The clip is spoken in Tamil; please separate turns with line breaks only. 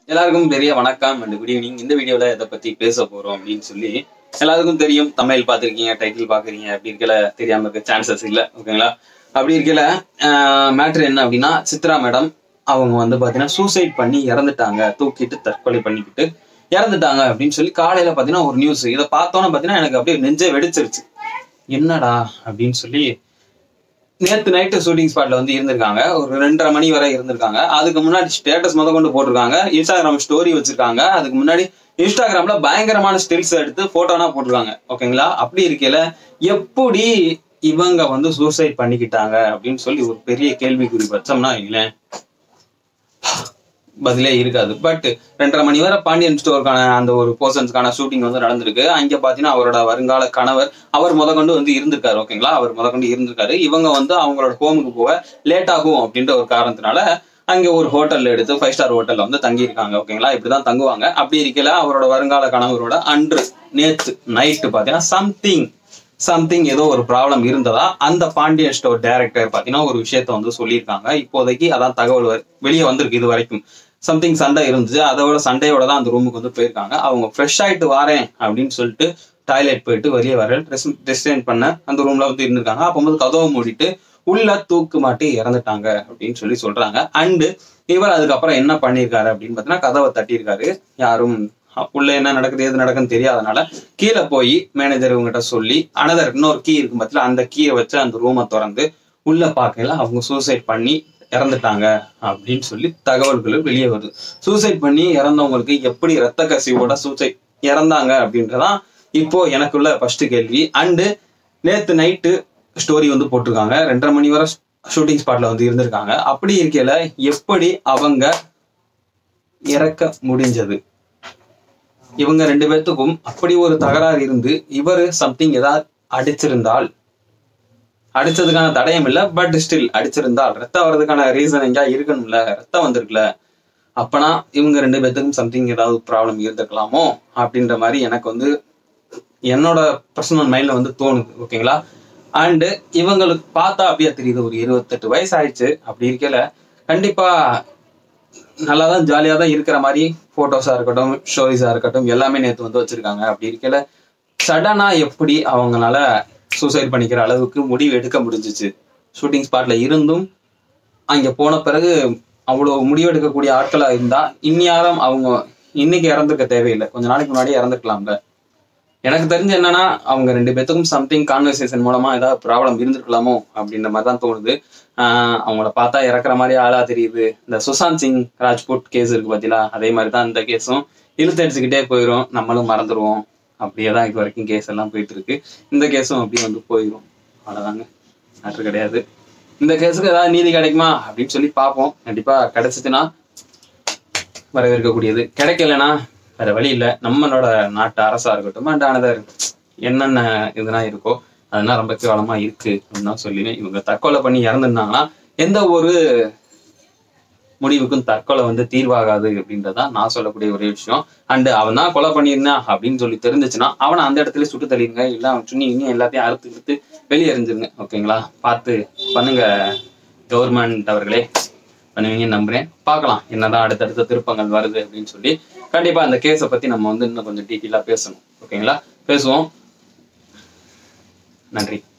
எல்லாருக்கும் பெரிய வணக்கம் அண்ட் குட் ஈவினிங் இந்த வீடியோல எதை பத்தி பேச போறோம் அப்படின்னு சொல்லி எல்லாருக்கும் தெரியும் தமிழ் பார்த்திருக்கீங்க டைட்டில் பாக்குறீங்க அப்படி இருக்கல தெரியாம இருக்க சான்சஸ் இல்ல ஓகேங்களா அப்படி இருக்கல மேட்ரு என்ன அப்படின்னா சித்ரா மேடம் அவங்க வந்து பாத்தீங்கன்னா சூசைட் பண்ணி இறந்துட்டாங்க தூக்கிட்டு தற்கொலை பண்ணிக்கிட்டு இறந்துட்டாங்க அப்படின்னு சொல்லி காலையில பாத்தீங்கன்னா ஒரு நியூஸ் இதை பார்த்தோன்னே பாத்தீங்கன்னா எனக்கு அப்படியே நெஞ்சே வெடிச்சிருச்சு என்னடா அப்படின்னு சொல்லி நேத்து நைட்டு ஷூட்டிங் ஸ்பாட்ல வந்து இருந்திருக்காங்க ஒரு ரெண்டரை மணி வரை இருந்திருக்காங்க அதுக்கு முன்னாடி ஸ்டேட்டஸ் முத கொண்டு போட்டிருக்காங்க இன்ஸ்டாகிராம் ஸ்டோரி வச்சிருக்காங்க அதுக்கு முன்னாடி இன்ஸ்டாகிராம்ல பயங்கரமான ஸ்டில்ஸ் எடுத்து போட்டோனா போட்டிருக்காங்க ஓகேங்களா அப்படி இருக்கையில எப்படி இவங்க வந்து சூசைட் பண்ணிக்கிட்டாங்க அப்படின்னு சொல்லி ஒரு பெரிய கேள்விக்குறி வச்சோம்னா இல்லைங்களேன் பதிலே இருக்காது பட் ரெண்டரை மணி வரை பாண்டியன் ஸ்டோருக்கான அந்த ஒரு போர்ஷன்ஸ்க்கான ஷூட்டிங் வந்து நடந்திருக்கு அங்க பாத்தீங்கன்னா அவரோட வருங்கால கணவர் அவர் முத கொண்டு வந்து இருந்திருக்காரு ஓகேங்களா அவர் முத கொண்டு இருந்திருக்காரு இவங்க வந்து அவங்களோட ஹோமுக்கு போக லேட் ஆகும் அப்படின்ற ஒரு காரணத்தினால அங்க ஒரு ஹோட்டல்ல எடுத்து ஃபைவ் ஸ்டார் ஹோட்டல்ல வந்து தங்கி இருக்காங்க ஓகேங்களா இப்படிதான் தங்குவாங்க அப்படி இருக்கல அவரோட வருங்கால கணவரோட அன்று நேத்து நைட்டு பாத்தீங்கன்னா சம்திங் சம்திங் ஏதோ ஒரு ப்ராப்ளம் இருந்ததா அந்த பாண்டியன் ஸ்டோர் டைரக்டர் பாத்தீங்கன்னா ஒரு விஷயத்த வந்து சொல்லியிருக்காங்க இப்போதைக்கு அதான் தகவல் வ- வெளியே வந்திருக்கு இது வரைக்கும் சம்திங் சண்டை இருந்துச்சு அதோட சண்டையோட தான் அந்த ரூமுக்கு வந்து போயிருக்காங்க அவங்க ஃப்ரெஷ் ஆயிட்டு வரேன் அப்படின்னு சொல்லிட்டு டாய்லெட் போயிட்டு வெளியே வர ட்ரெஸ் ட்ரெஸ் சேஞ்ச் பண்ண அந்த ரூம்ல வந்து இருந்திருக்காங்க அப்போது கதவை மூடிட்டு உள்ள தூக்கு மாட்டி இறந்துட்டாங்க அப்படின்னு சொல்லி சொல்றாங்க அண்டு இவர் அதுக்கப்புறம் என்ன பண்ணியிருக்காரு அப்படின்னு பார்த்தீங்கன்னா கதவை தட்டியிருக்காரு யாரும் உள்ள என்ன நடக்குது எது நடக்குன்னு தெரியாதனால கீழே போய் மேனேஜர் இவங்ககிட்ட சொல்லி அனதர் இன்னொரு கீ இருக்கும் பட்சத்தில் அந்த கீயை வச்சு அந்த ரூமை திறந்து உள்ள பார்க்கல அவங்க சூசைட் பண்ணி இறந்துட்டாங்க அப்படின்னு சொல்லி தகவல்கள் வெளியே வருது சூசைட் பண்ணி இறந்தவங்களுக்கு எப்படி ரத்த கசிவோட சூசைட் இறந்தாங்க அப்படின்றதான் இப்போ எனக்குள்ள ஃபர்ஸ்ட் கேள்வி அண்டு நேத்து நைட்டு ஸ்டோரி வந்து போட்டிருக்காங்க ரெண்டரை மணி வரை ஷூட்டிங் ஸ்பாட்ல வந்து இருந்திருக்காங்க அப்படி இருக்கையில எப்படி அவங்க இறக்க முடிஞ்சது இவங்க ரெண்டு பேர்த்துக்கும் அப்படி ஒரு தகராறு இருந்து இவரு சம்திங் ஏதாவது அடிச்சிருந்தால் அடிச்சதுக்கான தடயம் இல்ல பட் ஸ்டில் அடிச்சிருந்தால் ரத்தம் வர்றதுக்கான ரீசன் எங்கயா இருக்கணும்ல ரத்தம் வந்திருக்குல அப்பனா இவங்க ரெண்டு பேர்த்துக்கும் சம்திங் ஏதாவது ப்ராப்ளம் இருந்திருக்கலாமோ அப்படின்ற மாதிரி எனக்கு வந்து என்னோட பர்சனல் மைண்ட்ல வந்து தோணுது ஓகேங்களா அண்டு இவங்களுக்கு பார்த்தா அப்படியே தெரியுது ஒரு இருபத்தெட்டு வயசு ஆயிடுச்சு அப்படி இருக்கல கண்டிப்பா நல்லா தான் ஜாலியாக தான் இருக்கிற மாதிரி ஃபோட்டோஸாக இருக்கட்டும் ஸ்டோரிஸாக இருக்கட்டும் எல்லாமே நேற்று வந்து வச்சிருக்காங்க அப்படி இருக்கல சடனாக எப்படி அவங்களால சூசைட் பண்ணிக்கிற அளவுக்கு முடிவு எடுக்க முடிஞ்சிச்சு ஷூட்டிங் ஸ்பாட்ல இருந்தும் அங்கே போன பிறகு அவ்வளோ முடிவு எடுக்கக்கூடிய ஆட்களாக இருந்தா இந்நேரம் அவங்க இன்னைக்கு இறந்துருக்க தேவையில்லை கொஞ்ச நாளைக்கு முன்னாடி இறந்துருக்கலாம்ல எனக்கு தெரிஞ்சு என்னன்னா அவங்க ரெண்டு பேத்துக்கும் சம்திங் கான்வர்சேஷன் மூலமா ஏதாவது ப்ராப்ளம் இருந்திருக்கலாமோ அப்படின்ற மாதிரி தான் தோணுது ஆஹ் அவங்கள பார்த்தா இறக்குற மாதிரி ஆளா தெரியுது இந்த சுசாந்த் சிங் ராஜ்புட் கேஸ் இருக்கு பாத்தீங்களா அதே மாதிரி தான் இந்த கேஸும் இழுத்தடிச்சுக்கிட்டே போயிடும் நம்மளும் மறந்துடுவோம் அப்படியே தான் இது வரைக்கும் கேஸ் எல்லாம் போயிட்டு இருக்கு இந்த கேஸும் அப்படியே வந்து போயிடும் அவ்வளவுதாங்க மேட்ரு கிடையாது இந்த கேஸுக்கு ஏதாவது நீதி கிடைக்குமா அப்படின்னு சொல்லி பார்ப்போம் கண்டிப்பா கிடைச்சிச்சுன்னா வரவேற்கக்கூடியது கிடைக்கலனா வேற வழி இல்லை நம்மளோட நாட்டு அரசா இருக்கட்டும் அண்ட் அனதர் என்னென்ன இதெல்லாம் இருக்கோ அதெல்லாம் ரொம்ப கேவலமா இருக்கு அப்படின்னு தான் சொல்லுவேன் இவங்க தற்கொலை பண்ணி இறந்துருந்தாங்கன்னா எந்த ஒரு முடிவுக்கும் தற்கொலை வந்து தீர்வாகாது அப்படின்றதான் நான் சொல்லக்கூடிய ஒரே விஷயம் அண்ட் அவன் தான் கொலை பண்ணியிருந்தான் அப்படின்னு சொல்லி தெரிஞ்சுச்சுன்னா அவனை அந்த இடத்துல சுட்டு தள்ளிடுங்க இல்ல அவன் சுண்ணி இன்னும் எல்லாத்தையும் அறுத்து எடுத்து வெளியே எறிஞ்சிருங்க ஓகேங்களா பார்த்து பண்ணுங்க கவர்மெண்ட் அவர்களே பண்ணுவீங்கன்னு நம்புறேன் பார்க்கலாம் என்னதான் அடுத்தடுத்த திருப்பங்கள் வருது அப்படின்னு சொல்லி கண்டிப்பா அந்த கேஸை பத்தி நம்ம வந்து இன்னும் கொஞ்சம் டீட்டெயிலா பேசணும் ஓகேங்களா பேசுவோம் நன்றி